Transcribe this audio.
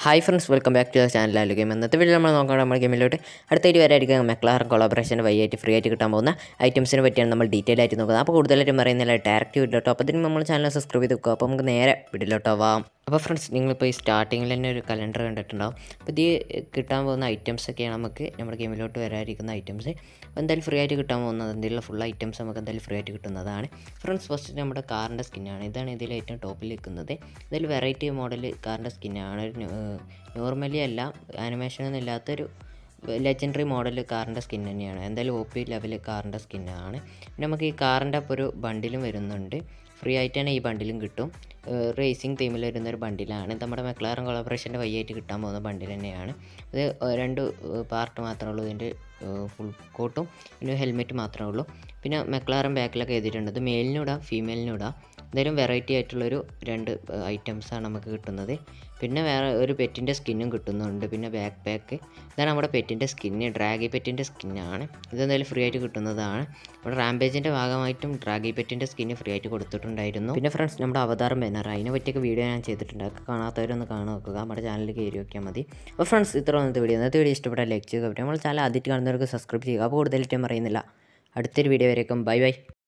hi friends welcome back to the channel ആലു game ഇന്നത്തെ video നമ്മൾ നോക്കണം നമ്മുടെ ഗെയിമിലോട്ട് അടുത്തായിട്ട് വരായിരിക്കും മെക്ലാറൻ കൊളാബറേഷൻ വഴിയായിട്ട് ഫ്രീ ആയിട്ട് കിട്ടാൻ പോകുന്ന ഐറ്റംസിനെ പറ്റിയാണ് നമ്മൾ ഡീറ്റെയിൽ ആയിട്ട് നോക്കുന്നത് അപ്പോൾ കൂടുതലായിട്ടും പറയുന്നില്ല ഡയറക്റ്റ് വീഡിയോട്ടോ അപ്പോൾ ഇതിന് നമ്മൾ ചാനൽ സബ്സ്ക്രൈബ് ചെയ്ത് വെക്കുക അപ്പോൾ നമുക്ക് നേരെ വീഡിയോട്ടോ വാം അപ്പോൾ ഫ്രണ്ട്സ് നിങ്ങളിപ്പോൾ ഈ സ്റ്റാർട്ടിങ്ങിൽ തന്നെ ഒരു കലണ്ടർ കണ്ടിട്ടുണ്ടാവും അപ്പോൾ ഇത് കിട്ടാൻ പോകുന്ന ഐറ്റംസ് ഒക്കെയാണ് നമുക്ക് നമ്മുടെ ഗെയിമിലോട്ട് വരാതിരിക്കുന്ന ഐറ്റംസ് അപ്പോൾ എന്തായാലും ഫ്രീ ആയിട്ട് കിട്ടാൻ പോകുന്നത് എന്തെങ്കിലും ഫുൾ ഐറ്റംസ് നമുക്ക് എന്തായാലും ഫ്രീ ആയിട്ട് കിട്ടുന്നതാണ് ഫ്രണ്ട്സ് ഫസ്റ്റ് നമ്മുടെ കാറിൻ്റെ സ്കിന്നാണ് ഇതാണ് ഇതിൽ ഏറ്റവും ടോപ്പിൽ നിൽക്കുന്നത് ഇതിൽ വെറൈറ്റി മോഡൽ കാറിൻ്റെ സ്കിന്നാണ് ഒരു നോർമലി അല്ല ആനിമേഷനൊന്നും ഇല്ലാത്തൊരു ലെജൻഡറി മോഡൽ കാറിൻ്റെ സ്കിൻ തന്നെയാണ് എന്തായാലും ഒ പി ലെവൽ കാറിൻ്റെ സ്കിന്നാണ് പിന്നെ നമുക്ക് ഈ കാറിൻ്റെ ഒപ്പം ഒരു ബണ്ടിലും വരുന്നുണ്ട് ഫ്രീ ആയിട്ട് തന്നെ ഈ ബണ്ടിലും കിട്ടും റേസിംഗ് തീമിൽ വരുന്ന ഒരു ബണ്ടിലാണ് ഇത് നമ്മുടെ മെക്ലാറൻ കൊളാബറേഷൻ്റെ വഴിയായിട്ട് കിട്ടാൻ പോകുന്ന ബണ്ടിൽ തന്നെയാണ് ഇത് രണ്ട് പാർട്ട് മാത്രമേ ഉള്ളൂ ഇതിൻ്റെ ഫുൾ കോട്ടും പിന്നെ ഹെൽമെറ്റ് മാത്രമേ ഉള്ളൂ പിന്നെ മെക്ലാറൻ ബാക്കിലൊക്കെ എഴുതിയിട്ടുണ്ട് ഇത് മെയിലിനും ഇടാം ഫീമെയിലിനും ഇടാം എന്തായാലും വെറൈറ്റി ആയിട്ടുള്ളൊരു രണ്ട് ഐറ്റംസാണ് നമുക്ക് കിട്ടുന്നത് പിന്നെ വേറെ ഒരു പെറ്റിൻ്റെ സ്കിന്നും കിട്ടുന്നുണ്ട് പിന്നെ ബാക്ക് പാക്ക് ഇതാണ് നമ്മുടെ പെറ്റിൻ്റെ സ്കിന്ന് ഡ്രാഗി പെറ്റിൻ്റെ സ്കിന്നാണ് ഇതെന്തായാലും ഫ്രീ ആയിട്ട് കിട്ടുന്നതാണ് നമ്മുടെ റാംപേജിൻ്റെ ഭാഗമായിട്ടും ഡ്രാഗി പെറ്റിൻ്റെ സ്കിന്ന് ഫ്രീ ആയിട്ട് കൊടുത്തിട്ടുണ്ടായിരുന്നു പിന്നെ ഫ്രണ്ട്സ് നമ്മുടെ അവതാരം ബാനർ അതിനെ പറ്റിയൊക്കെ വീഡിയോ ഞാൻ ചെയ്തിട്ടുണ്ട് അതൊക്കെ കാണാത്തവരൊന്ന് കാണാൻ നോക്കുക നമ്മുടെ ചാനലിൽ കയറി നോക്കിയാൽ മതി അപ്പോൾ ഫ്രണ്ട്സ് ഇത്ര വന്നത്തെ വീഡിയോ ഇന്നത്തെ വീഡിയോ ഇഷ്ടപ്പെട്ടാൽ ലൈക്ക് ചെയ്യുക പിന്നെ നമ്മൾ ചാനൽ ആദ്യമായിട്ട് കാണുന്നവർക്ക് സബ്സ്ക്രൈബ് ചെയ്യുക അപ്പോൾ കൂടുതലായിട്ടും പറയുന്നില്ല അടുത്തൊരു വീഡിയോ വരേക്കും ബൈ ബൈ